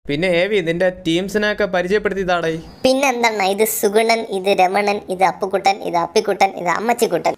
പിന്നെ ഏവി നിന്റെ ടീംസിനെയൊക്കെ പരിചയപ്പെടുത്തിയതാടേ പിന്നെന്താണ് ഇത് സുഗുണൻ ഇത് രമണൻ ഇത് അപ്പുക്കുട്ടൻ ഇത് അപ്പിക്കുട്ടൻ ഇത് അമ്മച്ചിക്കുട്ടൻ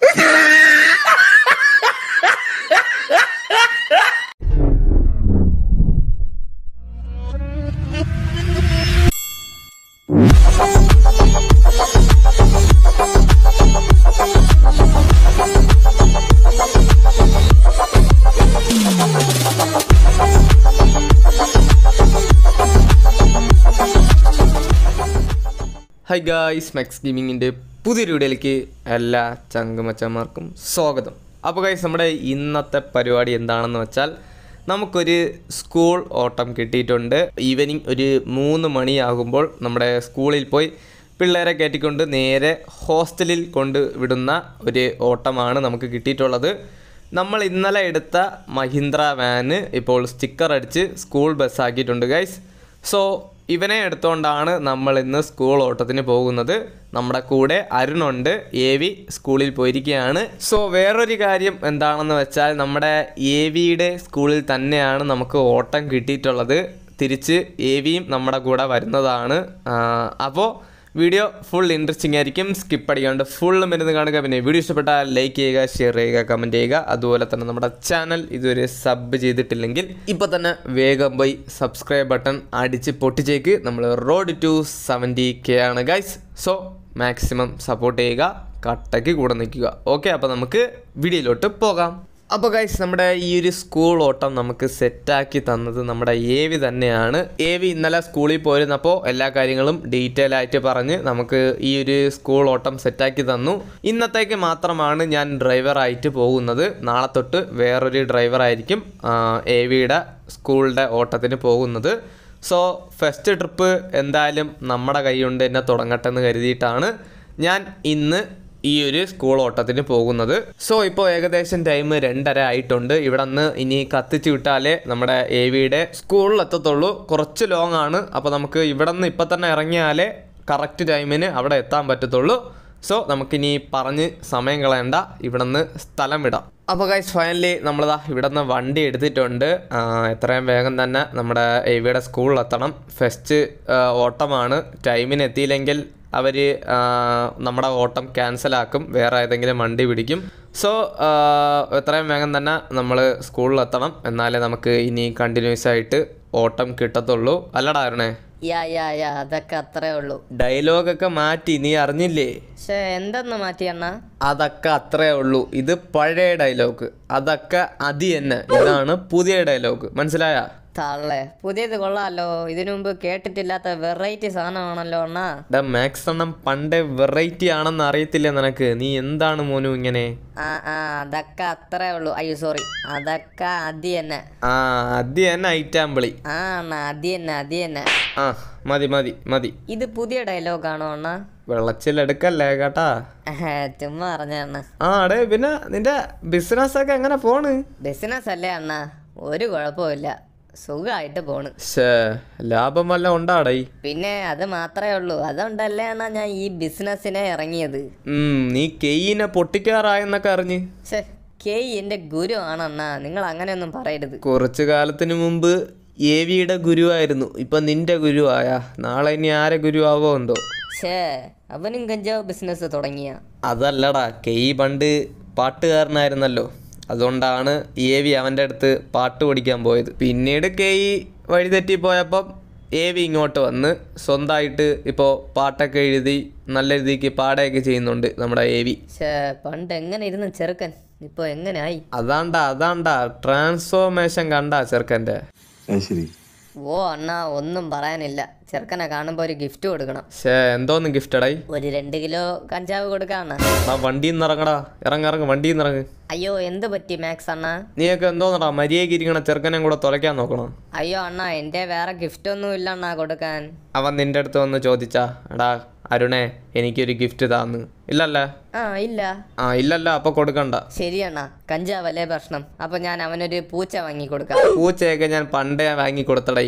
ഹായ് ഗായ്സ് മാക്സ് ഗെയിമിങ്ങിൻ്റെ പുതിയൊരു വീഡിയോയിലേക്ക് എല്ലാ ചങ്കുമച്ചന്മാർക്കും സ്വാഗതം അപ്പോൾ ഗൈസ് നമ്മുടെ ഇന്നത്തെ പരിപാടി എന്താണെന്ന് വെച്ചാൽ നമുക്കൊരു സ്കൂൾ ഓട്ടം കിട്ടിയിട്ടുണ്ട് ഈവനിങ് ഒരു മൂന്ന് മണിയാകുമ്പോൾ നമ്മുടെ സ്കൂളിൽ പോയി പിള്ളേരെ കയറ്റിക്കൊണ്ട് നേരെ ഹോസ്റ്റലിൽ കൊണ്ട് വിടുന്ന ഒരു ഓട്ടമാണ് നമുക്ക് കിട്ടിയിട്ടുള്ളത് നമ്മൾ ഇന്നലെ എടുത്ത മഹീന്ദ്ര വാന് ഇപ്പോൾ സ്റ്റിക്കർ അടിച്ച് സ്കൂൾ ബസ്സാക്കിയിട്ടുണ്ട് ഗൈസ് സോ ഇവനെ എടുത്തുകൊണ്ടാണ് നമ്മൾ ഇന്ന് സ്കൂൾ ഓട്ടത്തിന് പോകുന്നത് നമ്മുടെ കൂടെ അരുണുണ്ട് എ വി സ്കൂളിൽ പോയിരിക്കുകയാണ് സോ വേറൊരു കാര്യം എന്താണെന്ന് വെച്ചാൽ നമ്മുടെ എ വിയുടെ സ്കൂളിൽ തന്നെയാണ് നമുക്ക് ഓട്ടം കിട്ടിയിട്ടുള്ളത് തിരിച്ച് എ വിയും നമ്മുടെ കൂടെ വരുന്നതാണ് അപ്പോൾ വീഡിയോ ഫുൾ ഇൻട്രസ്റ്റിംഗ് ആയിരിക്കും സ്കിപ്പ് അടിക്കാണ്ട് ഫുള്ള് മരുന്ന് കാണുക പിന്നെ വീഡിയോ ഇഷ്ടപ്പെട്ടാൽ ലൈക്ക് ചെയ്യുക ഷെയർ ചെയ്യുക കമൻറ്റ് ചെയ്യുക അതുപോലെ തന്നെ നമ്മുടെ ചാനൽ ഇതുവരെ സബ് ചെയ്തിട്ടില്ലെങ്കിൽ ഇപ്പോൾ തന്നെ വേഗം പോയി സബ്സ്ക്രൈബ് ബട്ടൺ അടിച്ച് പൊട്ടിച്ചേക്ക് നമ്മൾ റോഡ് ടു സെവൻറ്റി കെ ആണ് ഗൈസ് സോ മാക്സിമം സപ്പോർട്ട് ചെയ്യുക കട്ടയ്ക്ക് കൂടെ നിൽക്കുക ഓക്കെ അപ്പോൾ നമുക്ക് വീഡിയോയിലോട്ട് പോകാം അപ്പോൾ ഗൈസ് നമ്മുടെ ഈ ഒരു സ്കൂൾ ഓട്ടം നമുക്ക് സെറ്റാക്കി തന്നത് നമ്മുടെ എ വി തന്നെയാണ് എ വി ഇന്നലെ സ്കൂളിൽ പോയിരുന്നപ്പോൾ എല്ലാ കാര്യങ്ങളും ഡീറ്റെയിൽ ആയിട്ട് പറഞ്ഞ് നമുക്ക് ഈ ഒരു സ്കൂൾ ഓട്ടം സെറ്റാക്കി തന്നു ഇന്നത്തേക്ക് മാത്രമാണ് ഞാൻ ഡ്രൈവറായിട്ട് പോകുന്നത് നാളെ തൊട്ട് വേറൊരു ഡ്രൈവറായിരിക്കും എ വിയുടെ സ്കൂളിൻ്റെ ഓട്ടത്തിന് പോകുന്നത് സോ ഫസ്റ്റ് ട്രിപ്പ് എന്തായാലും നമ്മുടെ കൈ കൊണ്ട് തന്നെ തുടങ്ങട്ടെ എന്ന് കരുതിയിട്ടാണ് ഞാൻ ഇന്ന് ഈ ഒരു സ്കൂൾ ഓട്ടത്തിന് പോകുന്നത് സോ ഇപ്പോൾ ഏകദേശം ടൈം രണ്ടര ആയിട്ടുണ്ട് ഇവിടെ നിന്ന് ഇനി കത്തിച്ച് വിട്ടാലേ നമ്മുടെ എ വിയുടെ സ്കൂളിൽ എത്തത്തുള്ളൂ കുറച്ച് ലോങ് ആണ് അപ്പോൾ നമുക്ക് ഇവിടെ നിന്ന് ഇപ്പം തന്നെ ഇറങ്ങിയാലേ കറക്റ്റ് ടൈമിന് അവിടെ എത്താൻ പറ്റത്തുള്ളൂ സോ നമുക്കിനി പറഞ്ഞ് സമയം കളയണ്ട ഇവിടെ നിന്ന് സ്ഥലം വിടാം അപ്പോൾ ഗൈസ് ഫൈനലി നമ്മളിതാ ഇവിടെ നിന്ന് വണ്ടി എടുത്തിട്ടുണ്ട് ആ, എത്രയും വേഗം തന്നെ നമ്മുടെ എവിയുടെ സ്കൂളിൽ എത്തണം ഫസ്റ്റ് ഓട്ടമാണ് ടൈമിന് എത്തിയില്ലെങ്കിൽ അവർ നമ്മുടെ ഓട്ടം ക്യാൻസലാക്കും വേറെ ഏതെങ്കിലും വണ്ടി പിടിക്കും സോ എത്രയും വേഗം തന്നെ നമ്മൾ സ്കൂളിലെത്തണം എന്നാലേ നമുക്ക് ഇനി കണ്ടിന്യൂസ് ആയിട്ട് ഓട്ടം കിട്ടത്തുള്ളൂ അല്ലടാ അരുണേ യാ യാ യാ അതൊക്കെ അത്രേ ഉള്ളൂ ഡയലോഗൊക്കെ മാറ്റി നീ അറിഞ്ഞില്ലേ പക്ഷേ എന്തെന്ന് മാറ്റി അണ്ണ അതൊക്കെ അത്രേ ഉള്ളൂ ഇത് പഴയ ഡയലോഗ് അതൊക്കെ അതി തന്നെ ഇതാണ് പുതിയ ഡയലോഗ് മനസ്സിലായ തള്ളേ പുതിയത് കൊള്ളാലോ ഇതിനു മുമ്പ് കേട്ടിട്ടില്ലാത്ത വെറൈറ്റി സാധനമാണല്ലോ അണ്ണാ ഡാ മാക്സ് എണ്ണം പണ്ടേ വെറൈറ്റി ആണെന്ന് അറിയത്തില്ല നിനക്ക് നീ എന്താണ് മോനു ഇങ്ങനെ ആ ആ അതൊക്കെ അത്രേ ഉള്ളൂ അയ്യോ സോറി അതൊക്കെ അതി തന്നെ ആ അത് തന്നെ ഐറ്റാമ്പിളി ആ അണ്ണ അതി തന്നെ അതി തന്നെ ആ മതി മതി മതി ഇത് പുതിയ ഡയലോഗാണോ അണ്ണ വെള്ളച്ചിലെടുക്കല്ലേ കേട്ടാ ചുമ്മാ പറഞ്ഞ അണ്ണ ആ അടേ പിന്നെ നിന്റെ ബിസിനസ് ഒക്കെ എങ്ങനെ പോണ് ബിസിനസ് അല്ലേ അണ്ണ ഒരു കുഴപ്പമില്ല സുഖമായിട്ട് പോണ് ഷേ ലാഭം വല്ല ഉണ്ടാടേ പിന്നെ അത് മാത്രമേ ഉള്ളൂ അതുകൊണ്ടല്ലേ അണ്ണാ ഞാൻ ഈ ബിസിനസ്സിനെ ഇറങ്ങിയത് ഉം നീ കെയ്യിനെ പൊട്ടിക്കാറായെന്നൊക്കെ അറിഞ്ഞ് ഛേ കെ എൻ്റെ ഗുരു ആണണ്ണാ നിങ്ങൾ അങ്ങനെയൊന്നും പറയരുത് കുറച്ചു കാലത്തിന് മുമ്പ് എ വിയുടെ ഗുരുവായിരുന്നു ഇപ്പൊ നിന്റെ ഗുരുവായ നാളെ ഇനി ആരെ ഗുരുവാവോ എന്തോ ഛേ അവനും കഞ്ചാവ് ബിസിനസ് തുടങ്ങിയ അതല്ലടാ കെയ് പണ്ട് പാട്ടുകാരനായിരുന്നല്ലോ അതുകൊണ്ടാണ് എ വി അവൻ്റെ അടുത്ത് പാട്ട് പഠിക്കാൻ പോയത് പിന്നീട് കെയ് വഴിതെറ്റിപ്പോയപ്പം എ വി ഇങ്ങോട്ട് വന്ന് സ്വന്തമായിട്ട് ഇപ്പോൾ പാട്ടൊക്കെ എഴുതി നല്ല രീതിക്ക് പാടുകയൊക്കെ ചെയ്യുന്നുണ്ട് നമ്മുടെ എ വി ഛേ പണ്ട് എങ്ങനെ ഇരുന്ന് ചെറുക്കൻ ഇപ്പൊ എങ്ങനെയായി അതാണ്ടാ അതാണ്ടാ ട്രാൻസ്ഫോർമേഷൻ കണ്ടാ ചെറുക്കൻ്റെ അത് ശരി ഓ അണ്ണാ ഒന്നും പറയാനില്ല ചെറുക്കനെ കാണുമ്പോൾ ഒരു ഗിഫ്റ്റ് കൊടുക്കണം ഷേ എന്തോന്ന് ഗിഫ്റ്റടായി ഒരു രണ്ട് കിലോ കഞ്ചാവ് കൊടുക്കാം അണ്ണാ ആ വണ്ടിയിൽ നിന്ന് ഇറങ്ങടാ ഇറങ്ങ ഇറങ്ങ് വണ്ടിയിൽ നിന്ന് ഇറങ്ങ് അയ്യോ എന്ത് പറ്റി മാക്സ് അണ്ണാ നീയൊക്കെ എന്തോന്നടാ മര്യാദയ്ക്ക് ഇരിക്കണ ചെറുക്കനെ കൂടെ തുലയ്ക്കാൻ നോക്കണോ അയ്യോ അണ്ണാ എൻ്റെ വേറെ ഗിഫ്റ്റ് ഒന്നും ഇല്ല അണ്ണാ കൊടുക്കാൻ അവൻ നിന്റെ അടുത്ത് വന്ന് ചോദിച്ചാ എടാ അരുണേ എനിക്കൊരു ഗിഫ്റ്റ് താന്ന് ഇല്ലല്ലേ ആ ഇല്ല ആ ഇല്ലല്ല അപ്പൊ കൊടുക്കണ്ട ശരിയണ്ണാ കഞ്ചാവല്ലേ പ്രശ്നം അപ്പൊ ഞാൻ അവനൊരു പൂച്ച വാങ്ങി കൊടുക്കാം പൂച്ചയൊക്കെ ഞാൻ പണ്ടേ വാങ്ങി കൊടുത്തടേ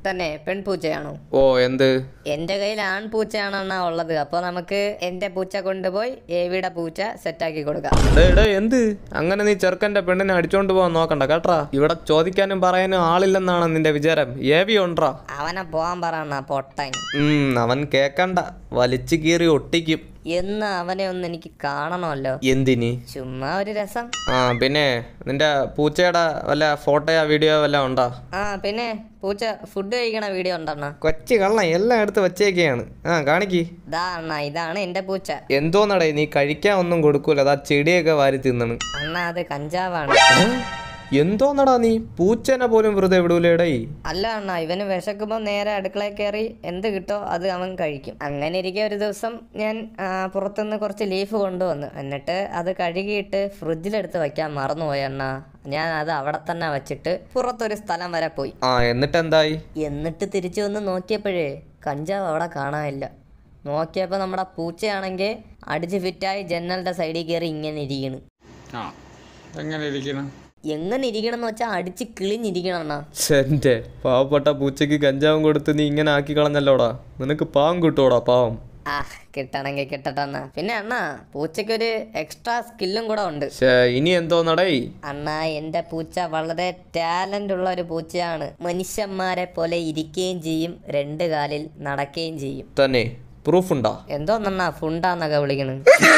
തന്നെ പെൺപൂച്ചയാണോ ഓ എന്ത് എന്റെ കയ്യിൽ ആൺപൂച്ചയാണ് അണ്ണാ ഉള്ളത് അപ്പോൾ നമുക്ക് എന്റെ പൂച്ച കൊണ്ടുപോയി ഏവിയുടെ പൂച്ച സെറ്റാക്കി കൊടുക്കാം ഡേ ഡേ എന്ത് അങ്ങനെ നീ ചെറുക്കന്റെ പെണ്ണിനെ അടിച്ചോണ്ട് പോകാൻ നോക്കണ്ട കേട്ടാ ഇവിടെ ചോദിക്കാനും പറയാനും ആളില്ലെന്നാണ് നിന്റെ വിചാരം ഏവി ഉണ്ട്രാ അവനെ പോകാൻ പറ അണ്ണാ പൊട്ടൻ ഉം അവൻ കേക്കണ്ട വലിച്ചു കീറി ഒട്ടിക്കും എന്ന് അവനെ ഒന്ന് എനിക്ക് കാണണമല്ലോ എന്തിനി ചുമ്മാ ഒരു രസം ആ പിന്നെ നിന്റെ പൂച്ചയുടെ വല്ല ഫോട്ടോയോ വീഡിയോ വല്ല ഉണ്ടോ ആ പിന്നെ പൂച്ച ഫുഡ് കഴിക്കണ വീഡിയോ ഉണ്ടണ്ണ കൊച്ചു കള്ളം എല്ലാം എടുത്ത് വച്ചേക്കാണ് ആ കാണിക്ക് ഇതാ അണ്ണ ഇതാണ് എന്റെ പൂച്ച എന്തോന്നടേ നീ കഴിക്കാൻ ഒന്നും കൊടുക്കൂല അതാ ചെടിയൊക്കെ വാരി തിന്നണ് അണ്ണ അത് കഞ്ചാവാണ് എന്തോന്നടാ നീ പൂച്ചനെ പോലും വെറുതെ വിടൂലേടേ അല്ല അണ്ണ ഇവന് വിശക്കുമ്പോൾ നേരെ അടുക്കളയിൽ കയറി എന്ത് കിട്ടോ അത് അവൻ കഴിക്കും അങ്ങനെ ഇരിക്കെ ഒരു ദിവസം ഞാൻ ആ, പുറത്തുനിന്ന് കുറച്ച് ലീഫ് കൊണ്ടുവന്നു എന്നിട്ട് അത് കഴുകിയിട്ട് ഫ്രിഡ്ജിലെടുത്ത് വയ്ക്കാൻ മറന്നുപോയി അണ്ണ ഞാൻ അത് അവിടെ തന്നെ വെച്ചിട്ട് പുറത്തൊരു സ്ഥലം വരെ പോയി ആ എന്നിട്ട് എന്തായി എന്നിട്ട് തിരിച്ചു വന്ന് നോക്കിയപ്പോഴേ കഞ്ചാവ് അവിടെ കാണാനില്ല നോക്കിയപ്പോൾ നമ്മുടെ പൂച്ചയാണെങ്കിൽ അടിച്ച് ഫിറ്റായി ജനലിൻ്റെ സൈഡിൽ കയറി ഇങ്ങനെ ഇരിക്കണ് ആ എങ്ങനെ ഇരിക്കണം എങ്ങനെ ഇരിക്കണം എന്ന് വെച്ചാൽ അടിച്ച് കിളിഞ്ഞിരിക്കണം അണ്ണാ എന്റെ പാവപ്പെട്ട പൂച്ചയ്ക്ക് കഞ്ചാവും കൊടുത്ത് നീ ഇങ്ങനെ ആക്കി കളഞ്ഞല്ലോടാ നിനക്ക് പാവം കിട്ടുവോടാ പാവം ആ കിട്ടണമെങ്കിൽ കിട്ടട്ടെ അണ്ണാ പിന്നെ അണ്ണാ പൂച്ചയ്ക്കൊരു എക്സ്ട്രാ സ്കില്ലും കൂടെ ഉണ്ട് ശ്ശേ, ഇനി എന്തോന്നടേ അണ്ണാ എൻ്റെ പൂച്ച വളരെ ടാലൻ്റ് ഉള്ള ഒരു പൂച്ചയാണ് മനുഷ്യന്മാരെ പോലെ ഇരിക്കുകയും ചെയ്യും രണ്ട് കാലിൽ നടക്കുകയും ചെയ്യും തന്നെ പ്രൂഫ് ഉണ്ടോ എന്തോന്നണ്ണാ ഫുണ്ടാന്നൊക്കെ വിളിക്കണ്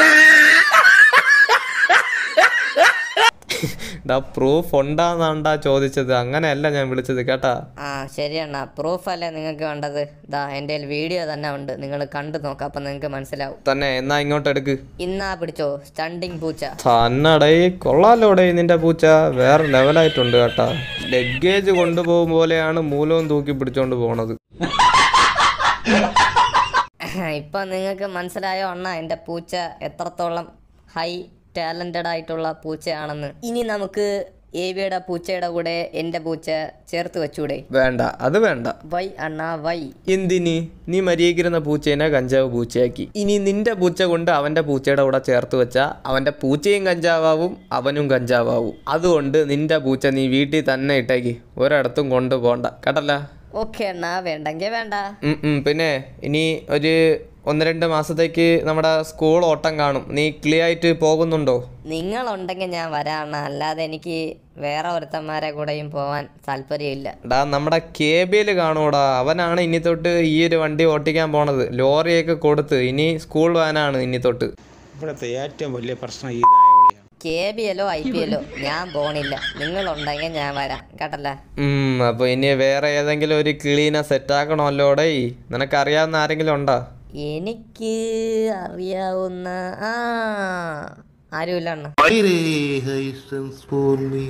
ഡാ പ്രൂഫ് ഉണ്ടാന്നാണ്ടാ ചോദിച്ചത് അങ്ങനെയല്ല ഞാൻ വിളിച്ചത് കേട്ടാ ആ ശരി അണ്ണാ പ്രൂഫ് അല്ലേ നിങ്ങൾക്ക് വേണ്ടത് ഇതാ എൻ്റെ വീഡിയോ തന്നെ ഉണ്ട് നിങ്ങൾ കണ്ടു നോക്കാം അപ്പം നിങ്ങൾക്ക് മനസ്സിലാവും തന്നെ എന്നാ ഇങ്ങോട്ട് എടുക്ക് ഇന്നാ പിടിച്ചോ സ്റ്റണ്ടിങ് പൂച്ച തന്നടേ കൊള്ളാലോടേ നിന്റെ പൂച്ച വേറെ ലെവലായിട്ടുണ്ട് കേട്ടാ ലഗേജ് കൊണ്ടുപോകും പോലെയാണ് മൂലവും തൂക്കി പിടിച്ചോണ്ട് പോണത് ഇപ്പം നിങ്ങൾക്ക് മനസ്സിലായോ അണ്ണ എൻ്റെ പൂച്ച എത്രത്തോളം ഹൈ ടാലൻറ്റഡ് ആയിട്ടുള്ള പൂച്ചയാണെന്ന് ഇനി നമുക്ക് ഏവിയുടെ പൂച്ചയുടെ കൂടെ എൻ്റെ പൂച്ച ചേർത്ത് വെച്ചൂടെ വേണ്ട അത് വേണ്ട വൈ അണ്ണ വൈ എന്തിനി നീ മര്യാദക്കിരുന്ന പൂച്ചേനെ കഞ്ചാവ് പൂച്ചയാക്കി ഇനി നിന്റെ പൂച്ച കൊണ്ട് അവന്റെ പൂച്ചയുടെ കൂടെ ചേർത്ത് വെച്ചാ അവന്റെ പൂച്ചയും കഞ്ചാവാവും അവനും കഞ്ചാവാവും അതുകൊണ്ട് നിന്റെ പൂച്ച നീ വീട്ടിൽ തന്നെ ഇട്ടേക്ക് ഒരിടത്തും കൊണ്ടുപോണ്ട കേട്ടല്ല ഓക്കെ അണ്ണ വേണ്ടെങ്കിൽ വേണ്ട ഉം ഉം. പിന്നെ ഇനി ഒരു ഒന്ന് രണ്ട് മാസത്തേക്ക് നമ്മുടെ സ്കൂൾ ഓട്ടം കാണും നീ ക്ലിയർ ആയിട്ട് പോകുന്നുണ്ടോ നിങ്ങളുണ്ടെങ്കിൽ ഞാൻ വരാം അണ്ണ അല്ലാതെ എനിക്ക് വേറെ ഒരുത്തന്മാരെ കൂടെയും പോവാൻ താല്പര്യമില്ല ഡാ നമ്മുടെ കേബിയിൽ കാണൂടാ അവനാണ് ഇനി തൊട്ട് ഈ ഒരു വണ്ടി ഓട്ടിക്കാൻ പോണത് ലോറിയൊക്കെ കൊടുത്ത് ഇനി സ്കൂൾ വാനാണ് ഇനി തൊട്ട് ഇവിടുത്തെ ഏറ്റവും വലിയ പ്രശ്നം ഈ ദായവിളിയാണ് കെ ബി എല്ലോ ഐ പി എല്ലോ ഞാൻ പോണില്ല നിങ്ങളുണ്ടെങ്കിൽ ഞാൻ വരാം കേട്ടല്ലേ ഉം, അപ്പൊ ഇനി വേറെ ഏതെങ്കിലും ഒരു കിളീനെ സെറ്റാക്കണമല്ലോടേ നിനക്കറിയാവുന്ന ആരെങ്കിലും ഉണ്ടോ എനിക്ക് അറിയാവുന്ന ആ ആരുമില്ല അണ്ണ Patience for me,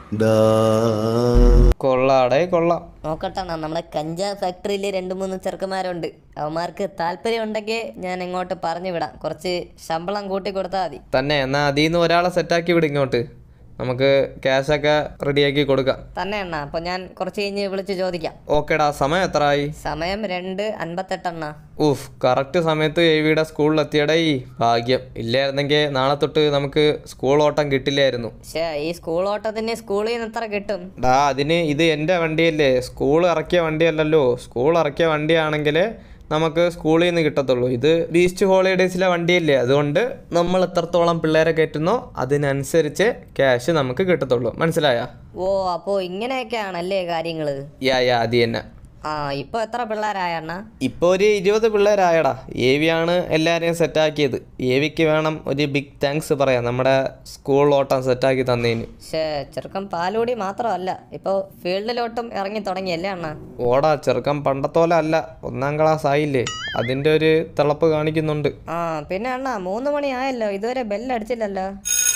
darling. കൊള്ളാടേ കൊള്ളാം നോക്കട്ടെ അണ്ണാ നമ്മുടെ കഞ്ചാവ് ഫാക്ടറിയിൽ രണ്ട് മൂന്ന് ചെറുക്കന്മാരുണ്ട് അവന്മാർക്ക് താല്പര്യം ഉണ്ടെങ്കിൽ ഞാൻ ഇങ്ങോട്ട് പറഞ്ഞു വിടാം കുറച്ച് ശമ്പളം കൂട്ടി കൊടുത്താൽ മതി തന്നെ എന്നാ അതിൽ നിന്ന് ഒരാളെ സെറ്റാക്കി വിടും ഇങ്ങോട്ട് നമുക്ക് ക്യാഷൊക്കെ റെഡിയാക്കി കൊടുക്കാം തന്നെ അണ്ണ അപ്പോൾ ഞാൻ കുറച്ച് കഴിഞ്ഞ് വിളിച്ച് ചോദിക്കാം ഓക്കേടാ സമയം എത്ര ആയി സമയം രണ്ട് അൻപത്തെട്ട് അണ്ണ ഊഫ് കറക്റ്റ് സമയത്ത് എവിയുടെ സ്കൂളിൽ എത്തിയടേ ഭാഗ്യം ഇല്ലായിരുന്നെങ്കിൽ നാളെ തൊട്ട് നമുക്ക് സ്കൂൾ ഓട്ടം കിട്ടില്ലായിരുന്നു പക്ഷേ ഈ സ്കൂൾ ഓട്ടത്തിന് സ്കൂളിൽ നിന്ന് എത്ര കിട്ടും ഡാ അതിന് ഇത് എൻ്റെ വണ്ടിയല്ലേ സ്കൂൾ ഇറക്കിയ വണ്ടിയല്ലല്ലോ സ്കൂൾ ഇറക്കിയ വണ്ടിയാണെങ്കിൽ നമുക്ക് സ്കൂളിൽ നിന്ന് കിട്ടത്തുള്ളൂ ഇത് ബീസ്റ്റ് ഹോളിഡേയ്സിലെ വണ്ടിയല്ലേ അതുകൊണ്ട് നമ്മൾ എത്രത്തോളം പിള്ളേരെ കയറ്റുന്നോ അതിനനുസരിച്ച് ക്യാഷ് നമുക്ക് കിട്ടത്തുള്ളൂ മനസ്സിലായ ഓ അപ്പോൾ ഇങ്ങനെയൊക്കെയാണല്ലേ കാര്യങ്ങൾ യാ യാ അത് തന്നെ ആ ഇപ്പോൾ എത്ര പിള്ളേരായ അണ്ണ ഇപ്പോൾ ഒരു ഇരുപത് പിള്ളേരായടാ എ വിയാണ് എല്ലാവരെയും സെറ്റാക്കിയത് എ വിക്ക് വേണം ഒരു ബിഗ് താങ്ക്സ് പറയാം നമ്മുടെ സ്കൂൾ ഓട്ടം സെറ്റാക്കി തന്നതിന് പക്ഷേ ചെറുക്കൻ പാലുകൂടി മാത്രമല്ല ഇപ്പോൾ ഫീൽഡിലോട്ടും ഇറങ്ങി തുടങ്ങിയല്ലേ അണ്ണ ഓടാ ചെറുക്കൻ പണ്ടത്തോലെ അല്ല ഒന്നാം ക്ലാസ് ആയില്ലേ അതിൻ്റെ ഒരു തിളപ്പ് കാണിക്കുന്നുണ്ട് ആ പിന്നെ അണ്ണ മൂന്ന് മണി ആയല്ലോ ഇതുവരെ ബെല്ലടിച്ചില്ലല്ലോ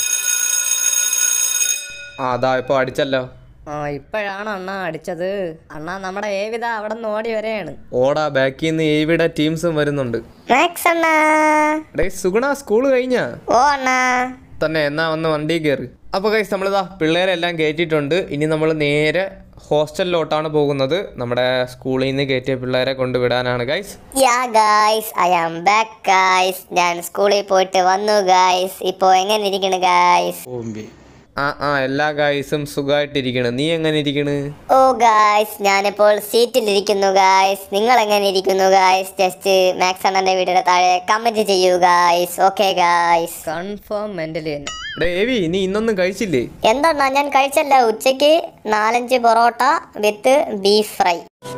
ആ അതാ ഇപ്പോൾ അടിച്ചല്ലോ ആ ഇപ്പോഴാണ് അണ്ണ അടിച്ചത് അണ്ണ നമ്മുടെ ഏവിത അവിടെ നിന്ന് ഓടി വരെയാണ് ഓടാ ബാക്കിൽ നിന്ന് എ വിയുടെ ടീംസും വരുന്നുണ്ട് അണ്ണ ഡേ സുഗുണ സ്കൂൾ കഴിഞ്ഞാ ഓ അണ്ണ തന്നെ എന്നാ വന്ന് വണ്ടി കയറി അപ്പോൾ കൈസ് നമ്മളിതാ പിള്ളേരെല്ലാം കയറ്റിയിട്ടുണ്ട് ഇനി നമ്മൾ നേരെ ഹോസ്റ്റലിലോട്ടാണ് പോകുന്നത് നമ്മുടെ സ്കൂളിൽ നിന്ന് കയറ്റിയ പിള്ളേരെ കൊണ്ടുവിടാനാണ് guys ya guys I am back guys ഞാൻ സ്കൂളിൽ പോയിട്ട് വന്നു ഗായ്സ് ഇപ്പോൾ എങ്ങനെ ഇരിക്കണ് ഗായ്സ് ഓമ്പി ആ ആ എല്ലാ ഗായ്സും സുഖമായിട്ടിരിക്കണ് നീ എങ്ങനെ ഇരിക്കണ് ഓ ഗായ്സ് ഞാനിപ്പോൾ സീറ്റിലിരിക്കുന്നു ഗായ്സ് നിങ്ങൾ എങ്ങനെ ഇരിക്കുന്നു ഗായ്സ് ജസ്റ്റ് മാക്സ് അണ്ണന്റെ വീഡിയോയുടെ താഴെ കമന്റ് ചെയ്യൂ guys okay guys confirm mentally തന്നെ ഡേ ഏവി നീ ഇന്നൊന്നും കഴിച്ചില്ലേ എന്താണ് ഞാൻ കഴിച്ചല്ല ഉച്ചയ്ക്ക് നാലഞ്ച് പൊറോട്ട വിത്ത് ബീഫ് ഫ്രൈ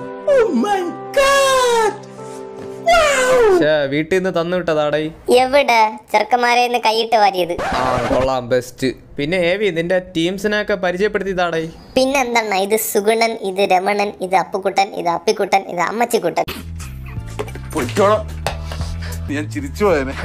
ഷേ വീട്ടിൽ നിന്ന് തന്നു വിട്ടതാടേ എവിടെ ചെറുക്കന്മാരെ ഇന്ന് കൈയിട്ട് വാരിയത് ആ കൊള്ളാം ബെസ്റ്റ് പിന്നെ ഏവി നിന്റെ ടീംസിനെയൊക്കെ പരിചയപ്പെടുത്തിയതാടേ പിന്നെന്താണ് ഇത് സുഗുണൻ ഇത് രമണൻ ഇത് അപ്പുക്കുട്ടൻ ഇത് അപ്പിക്കുട്ടൻ ഇത് അമ്മച്ചിക്കുട്ടൻ പൊയ്ക്കോളാം ഞാൻ ചിരിച്ചു പോയനെ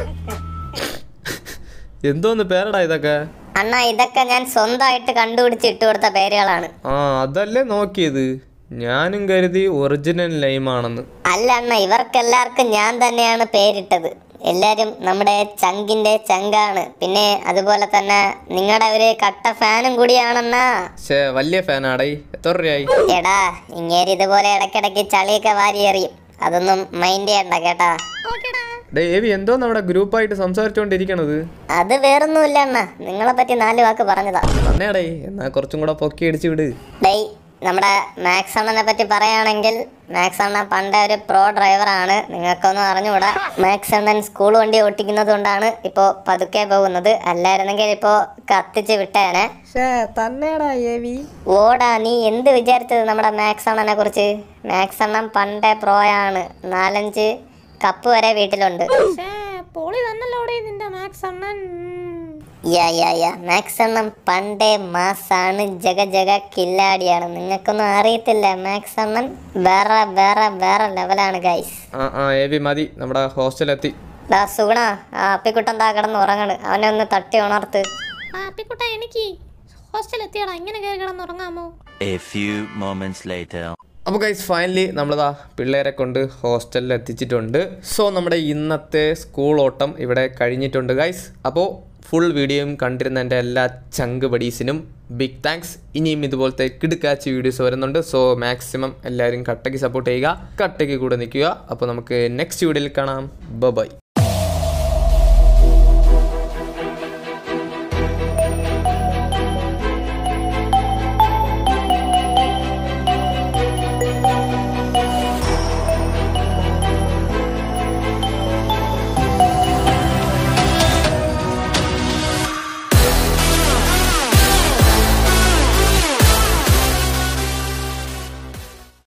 എന്തോന്ന് പേരടാ ഇതൊക്കെ അണ്ണ ഇതൊക്കെ ഞാൻ സ്വന്തമായിട്ട് കണ്ടുപിടിച്ച് ഇട്ട് കൊടുത്ത പേരുകളാണ് ആ അതല്ലേ നോക്കിയത് ഞാനും കരുതി ഒറിജിനൽ ലൈമാണെന്ന് അല്ല അണ്ണ ഇവർക്കെല്ലാവർക്കും ഞാൻ തന്നെയാണ് പേരിട്ടത് എല്ലാരും നമ്മുടെ ചങ്കിന്റെ ചങ്കാണ് പിന്നെ അതുപോലെ തന്നെ നിങ്ങളുടെ ഒരു കട്ട ഫാനും കൂടിയാണെന്നാ ഷേ വലിയ ഫാനാടേ എത്ര രൂപയായി എടാ ഇങ്ങേര് ഇതുപോലെ ഇടയ്ക്കിടയ്ക്ക് ചളിയൊക്കെ വാരി എറിയും അതൊന്നും മൈൻഡ് ചെയ്യണ്ട കേട്ടാ ഡേ ഏവി എന്തോന്ന് അവിടെ ഗ്രൂപ്പായിട്ട് സംസാരിച്ചുകൊണ്ടിരിക്കണത് അത് വേറൊന്നുമില്ല അണ്ണ നിങ്ങളെ പറ്റി നാല് വാക്ക് പറഞ്ഞതാ തന്നെയാടേ എന്നാ കുറച്ചും കൂടെ പൊക്കി അടിച്ചു വിട് ഡേയ് നമ്മുടെ മാക്സ് അണ്ണനെ പറ്റി പറയുകയാണെങ്കിൽ മാക്സ് അണ്ണൻ പണ്ടേ ഒരു പ്രോ ഡ്രൈവറാണ് നിങ്ങൾക്കൊന്നും അറിഞ്ഞുകൂടാ മാക്സ് അണ്ണൻ സ്കൂൾ വണ്ടി ഓട്ടിക്കുന്നത് കൊണ്ടാണ് ഇപ്പോൾ പതുക്കെ പോകുന്നത് അല്ലായിരുന്നെങ്കിൽ ഇപ്പോൾ കത്തിച്ച് വിട്ടേനെ ഷേ തന്നെടാ ഏവി ഓടാ നീ എന്ത് വിചാരിച്ചത് നമ്മുടെ മാക്സ് അണ്ണനെ കുറിച്ച് മാക്സ് അണ്ണൻ പണ്ടേ പ്രോയാണ് നാലഞ്ച് കപ്പ് വരെ വീട്ടിലുണ്ട് പോളി തന്നല്ലോടെ നിന്റെ മാക്സ് അണ്ണൻ യാ യാ യാ മാക്സ് അണ്ണൻ പണ്ടേ മാസാണ് ജഗ ജഗ കില്ലാടിയാണ് നിങ്ങൾക്കൊന്നും അറിയത്തില്ല മാക്സ് അണ്ണൻ വേറെ വേറെ വേറെ ലെവലാണ് ഗൈസ് ആ ആ ഏവി മതി നമ്മുടെ ഹോസ്റ്റലെത്തി ദാ സുഗുണ ആ അപ്പിക്കുട്ടൻ ദാ കിടന്ന് ഉറങ്ങണ് അവനെ ഒന്ന് തട്ടി ഉണർത്ത് ആ അപ്പിക്കുട്ട എനിക്ക് ഹോസ്റ്റൽ എത്തിയടാ ഇങ്ങനെ കയറി കിടന്നുറങ്ങാമോ A few moments later. അപ്പോൾ ഗൈസ് ഫൈനലി നമ്മളിതാ പിള്ളേരെ കൊണ്ട് ഹോസ്റ്റലിൽ എത്തിച്ചിട്ടുണ്ട് സോ നമ്മുടെ ഇന്നത്തെ സ്കൂൾ ഓട്ടം ഇവിടെ കഴിഞ്ഞിട്ടുണ്ട് ഗൈസ് അപ്പോൾ ഫുൾ വീഡിയോയും കണ്ടിരുന്ന എൻ്റെ എല്ലാ ചങ്ക് ബഡീസിനും ബിഗ് താങ്ക്സ് ഇനിയും ഇതുപോലത്തെ കിടുക്കാച്ചി വീഡിയോസ് വരുന്നുണ്ട് സോ മാക്സിമം എല്ലാവരും കട്ടയ്ക്ക് സപ്പോർട്ട് ചെയ്യുക കട്ടയ്ക്ക് കൂടെ നിൽക്കുക അപ്പോൾ നമുക്ക് നെക്സ്റ്റ് വീഡിയോയിൽ കാണാം ബൈ